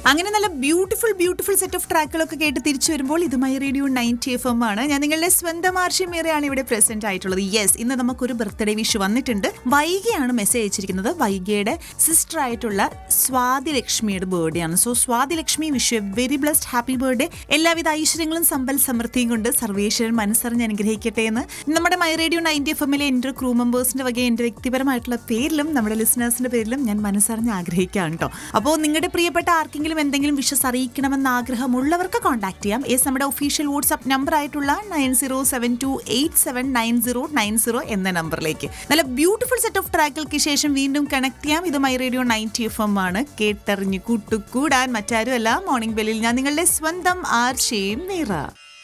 അങ്ങനെ നല്ല beautiful beautiful set of ട്രാക്കുകളൊക്കെ കേട്ട് തിരിച്ചു വരുമ്പോൾ ഇത് my radio ninety F M ആണ് ഞാൻ നിങ്ങളുടെ സ്വന്തം ആർഷി മീറയാണ് ഇവിടെ പ്രസന്റ് ആയിട്ടുള്ളത് യെസ് ഇന്ന് നമുക്കൊരു ബർത്ത്ഡേ വിഷ് വന്നിട്ടുണ്ട് വൈകിയാണ് മെസ്സേജ് അയച്ചിരിക്കുന്നത് വൈകിയുടെ സിസ്റ്റർ ആയിട്ടുള്ള സ്വാതി ലക്ഷ്മിയുടെ ബർത്ത്ഡേ ആണ് so Swathi Lakshmi wish a very blessed happy birthday എല്ലാവിധ ഐശ്വര്യങ്ങളും സമ്പൽ സമൃദ്ധിയും കൊണ്ട് സർവേശ്വരൻ മനസ്സറിഞ്ഞ് അനുഗ്രഹിക്കട്ടെ എന്ന് നമ്മുടെ മൈ റേഡിയോ നയൻറ്റി എഫ് എമ്മിലെ എൻ്റെ ക്രൂ മെമ്പേഴ്സിന്റെ വക എൻ്റെ വ്യക്തിപരമായിട്ടുള്ള പേരിലും നമ്മുടെ ലിസണേഴ്സിന്റെ പേരിലും ഞാൻ മനസ്സറിഞ്ഞ് ആഗ്രഹിക്കാം കേട്ടോ അപ്പോൾ നിങ്ങളുടെ പ്രിയപ്പെട്ട ആർക്കെങ്കിലും എന്തെങ്കിലും വിഷസ് അറിയിക്കണമെന്ന് ആഗ്രഹമുള്ളവർക്ക് കോൺടാക്ട് ചെയ്യാം യെസ് നമ്മുടെ ഒഫീഷ്യൽ വാട്സ്ആപ്പ് നമ്പർ ആയിട്ടുള്ള nine zero seven two eight seven nine zero nine zero എന്ന നമ്പറിലേക്ക് നല്ല ബ്യൂട്ടിഫുൾ സെറ്റ് ഓഫ് ട്രാക്കുകൾക്ക് ശേഷം വീണ്ടും കണക്ട് ചെയ്യാം ഇത് my radio ninety F M ആണ് കേട്ടറിഞ്ഞ് കൂട്ടുകൂടാൻ മറ്റാരുമല്ല മോർണിംഗ് ബെല്ലിൽ ഞാൻ നിങ്ങളുടെ സ്വന്തം ആർ ഷെയും മീറ